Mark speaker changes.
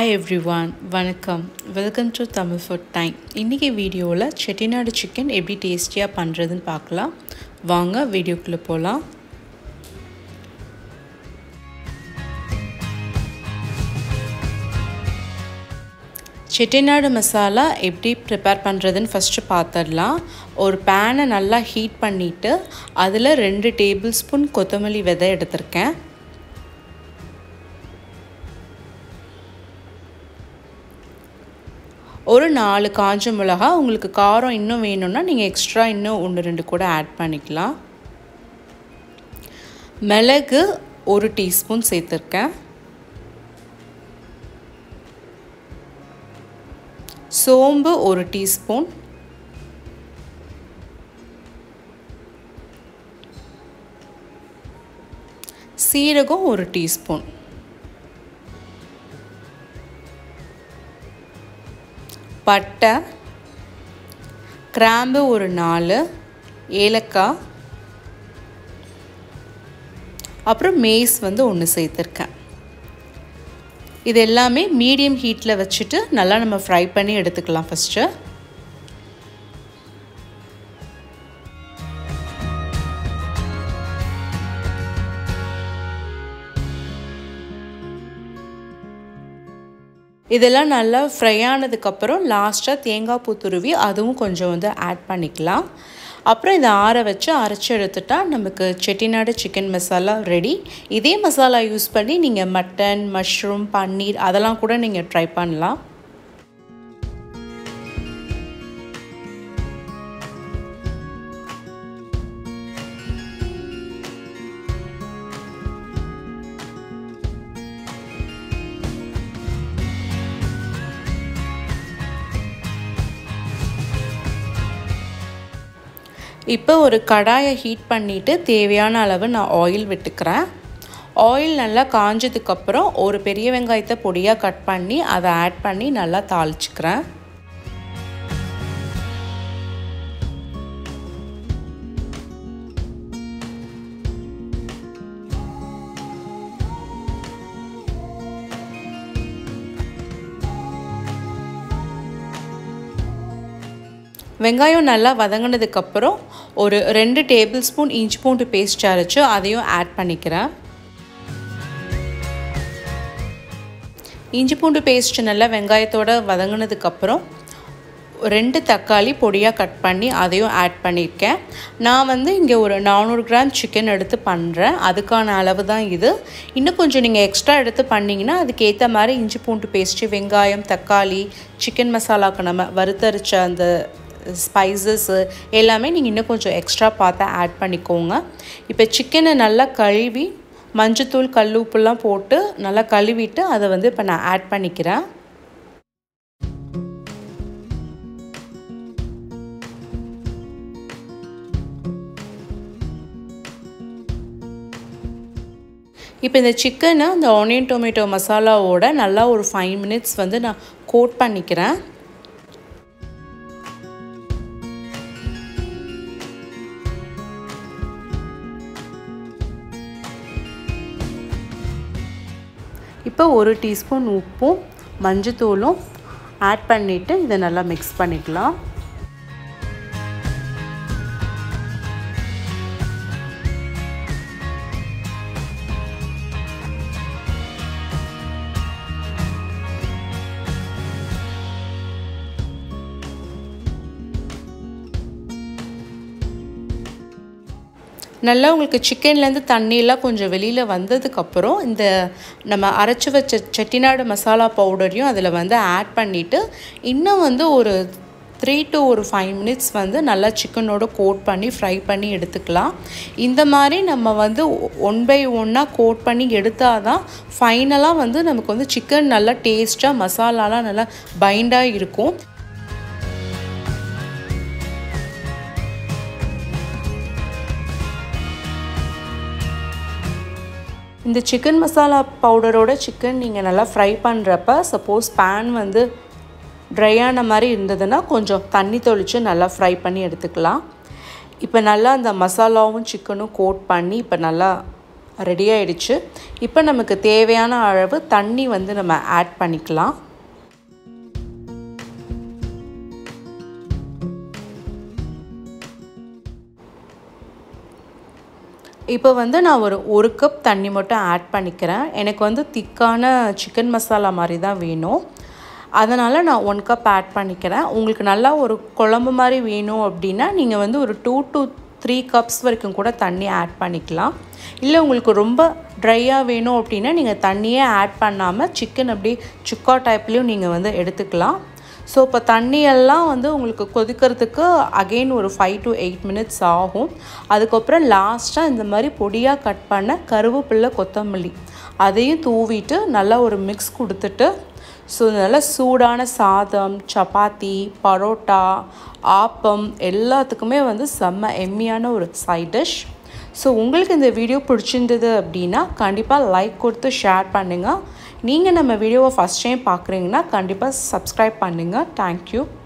Speaker 1: hi everyone வணக்கம் welcome to Tamil food time இன்றைக்கி வீடியோவில் செட்டிநாடு சிக்கன் எப்படி டேஸ்டியாக பண்ணுறதுன்னு பார்க்கலாம் வாங்க வீடியோக்குள்ளே போகலாம் செட்டிநாடு மசாலா எப்படி ப்ரிப்பேர் பண்ணுறதுன்னு ஃபஸ்ட்டு பார்த்துடலாம் ஒரு பேனை நல்லா ஹீட் பண்ணிவிட்டு அதில் ரெண்டு டேபிள் ஸ்பூன் கொத்தமல்லி விதை எடுத்திருக்கேன் ஒரு நாலு காஞ்ச மிளகா உங்களுக்கு காரம் இன்னும் வேணும்னா நீங்கள் எக்ஸ்ட்ரா இன்னும் ஒன்று ரெண்டு கூட ஆட் பண்ணிக்கலாம் மிளகு ஒரு டீஸ்பூன் சேர்த்துருக்கேன் சோம்பு ஒரு டீஸ்பூன் சீரகம் ஒரு டீஸ்பூன் பட்டை கிராம்பு ஒரு நாலு ஏலக்காய் அப்புறம் மேஸ் வந்து ஒன்று சேர்த்துருக்கேன் இது எல்லாமே மீடியம் ஹீட்டில் வச்சுட்டு நல்லா நம்ம ஃப்ரை பண்ணி எடுத்துக்கலாம் ஃபஸ்ட்டு இதெல்லாம் நல்லா ஃப்ரை ஆனதுக்கப்புறம் லாஸ்ட்டாக தேங்காய் பூ துருவி அதுவும் கொஞ்சம் வந்து ஆட் பண்ணிக்கலாம் அப்புறம் இதை ஆற வச்சு அரைச்சி எடுத்துட்டா நமக்கு செட்டிநாடு சிக்கன் மசாலா ரெடி இதே மசாலா யூஸ் பண்ணி நீங்கள் மட்டன் மஷ்ரூம் பன்னீர் அதெல்லாம் கூட நீங்கள் ட்ரை பண்ணலாம் இப்போ ஒரு கடாயை ஹீட் பண்ணிவிட்டு தேவையான அளவு நான் ஆயில் விட்டுக்கிறேன் ஆயில் நல்லா காஞ்சதுக்கப்புறம் ஒரு பெரிய வெங்காயத்தை பொடியாக கட் பண்ணி அதை ஆட் பண்ணி நல்லா தாளிச்சுக்கிறேன் வெங்காயம் நல்லா வதங்கினதுக்கப்புறம் ஒரு ரெண்டு டேபிள் ஸ்பூன் இஞ்சி பூண்டு பேஸ்ட் அரைச்சி அதையும் ஆட் பண்ணிக்கிறேன் இஞ்சி பூண்டு பேஸ்ட் நல்லா வெங்காயத்தோடு வதங்கினதுக்கப்புறம் ரெண்டு தக்காளி பொடியாக கட் பண்ணி அதையும் ஆட் பண்ணியிருக்கேன் நான் வந்து இங்கே ஒரு நானூறு கிராம் சிக்கன் எடுத்து பண்ணுறேன் அதுக்கான அளவு தான் இது இன்னும் கொஞ்சம் நீங்கள் எக்ஸ்ட்ரா எடுத்து பண்ணிங்கன்னா அதுக்கேற்ற மாதிரி இஞ்சி பூண்டு பேஸ்ட்டு வெங்காயம் தக்காளி சிக்கன் மசாலாவுக்கு நம்ம வறுத்தரிச்ச அந்த ஸ்பைசஸ்ஸு எல்லாமே நீங்கள் இன்னும் கொஞ்சம் எக்ஸ்ட்ரா பார்த்து ஆட் பண்ணிக்கோங்க இப்போ சிக்கனை நல்லா கழுவி மஞ்சத்தூள் கல் உப்புலாம் போட்டு நல்லா கழுவிட்டு அதை வந்து இப்போ நான் ஆட் பண்ணிக்கிறேன் இப்போ இந்த சிக்கனை அந்த ஆனியன் டொமேட்டோ மசாலாவோட நல்லா ஒரு ஃபைவ் மினிட்ஸ் வந்து நான் கோட் பண்ணிக்கிறேன் இப்போ ஒரு டீஸ்பூன் உப்பும் மஞ்சத்தூளும் ஆட் பண்ணிவிட்டு இதை நல்லா மிக்ஸ் பண்ணிக்கலாம் நல்லா உங்களுக்கு சிக்கன்லேருந்து தண்ணியெலாம் கொஞ்சம் வெளியில் வந்ததுக்கப்புறம் இந்த நம்ம அரைச்சி வச்ச செட்டிநாடு மசாலா பவுடரையும் அதில் வந்து ஆட் பண்ணிவிட்டு இன்னும் வந்து ஒரு த்ரீ டு ஒரு ஃபைவ் மினிட்ஸ் வந்து நல்லா சிக்கனோட கோட் பண்ணி ஃப்ரை பண்ணி எடுத்துக்கலாம் இந்த மாதிரி நம்ம வந்து ஒன் பை ஒன்னாக கோட் பண்ணி எடுத்தால் தான் ஃபைனலாக வந்து நமக்கு வந்து சிக்கன் நல்லா டேஸ்ட்டாக மசாலாலாம் நல்லா பைண்டாக இருக்கும் இந்த சிக்கன் மசாலா பவுடரோட சிக்கன் நீங்கள் நல்லா ஃப்ரை பண்ணுறப்ப சப்போஸ் பேன் வந்து ட்ரையான மாதிரி இருந்ததுன்னா கொஞ்சம் தண்ணி தொளித்து நல்லா ஃப்ரை பண்ணி எடுத்துக்கலாம் இப்போ நல்லா அந்த மசாலாவும் சிக்கனும் கோட் பண்ணி இப்போ நல்லா ரெடி ஆயிடுச்சு இப்போ நமக்கு தேவையான அளவு தண்ணி வந்து நம்ம ஆட் பண்ணிக்கலாம் இப்போ வந்து நான் ஒரு ஒரு கப் தண்ணி மட்டும் ஆட் பண்ணிக்கிறேன் எனக்கு வந்து திக்கான சிக்கன் மசாலா மாதிரி தான் வேணும் அதனால் நான் ஒன் கப் ஆட் பண்ணிக்கிறேன் உங்களுக்கு நல்லா ஒரு குழம்பு மாதிரி வேணும் அப்படின்னா நீங்கள் வந்து ஒரு டூ டு த்ரீ கப்ஸ் வரைக்கும் கூட தண்ணி ஆட் பண்ணிக்கலாம் இல்லை உங்களுக்கு ரொம்ப ட்ரையாக வேணும் அப்படின்னா நீங்கள் தண்ணியே ஆட் பண்ணாமல் சிக்கன் அப்படி சுக்கா டைப்லேயும் நீங்கள் வந்து எடுத்துக்கலாம் ஸோ இப்போ தண்ணியெல்லாம் வந்து உங்களுக்கு கொதிக்கிறதுக்கு அகெயின் ஒரு ஃபைவ் டு எயிட் மினிட்ஸ் ஆகும் அதுக்கப்புறம் லாஸ்ட்டாக இந்த மாதிரி பொடியாக கட் பண்ண கருவேப்பில்லை கொத்தமல்லி அதையும் தூவிட்டு நல்லா ஒரு மிக்ஸ் கொடுத்துட்டு ஸோ நல்லா சூடான சாதம் சப்பாத்தி பரோட்டா ஆப்பம் எல்லாத்துக்குமே வந்து செம்ம எம்மியான ஒரு சைட் டிஷ் ஸோ உங்களுக்கு இந்த வீடியோ பிடிச்சிருந்தது அப்படின்னா கண்டிப்பாக லைக் கொடுத்து ஷேர் பண்ணுங்கள் நீங்கள் நம்ம வீடியோவை ஃபஸ்ட் டைம் பார்க்குறீங்கன்னா கண்டிப்பாக சப்ஸ்கிரைப் பண்ணுங்கள் தேங்க்யூ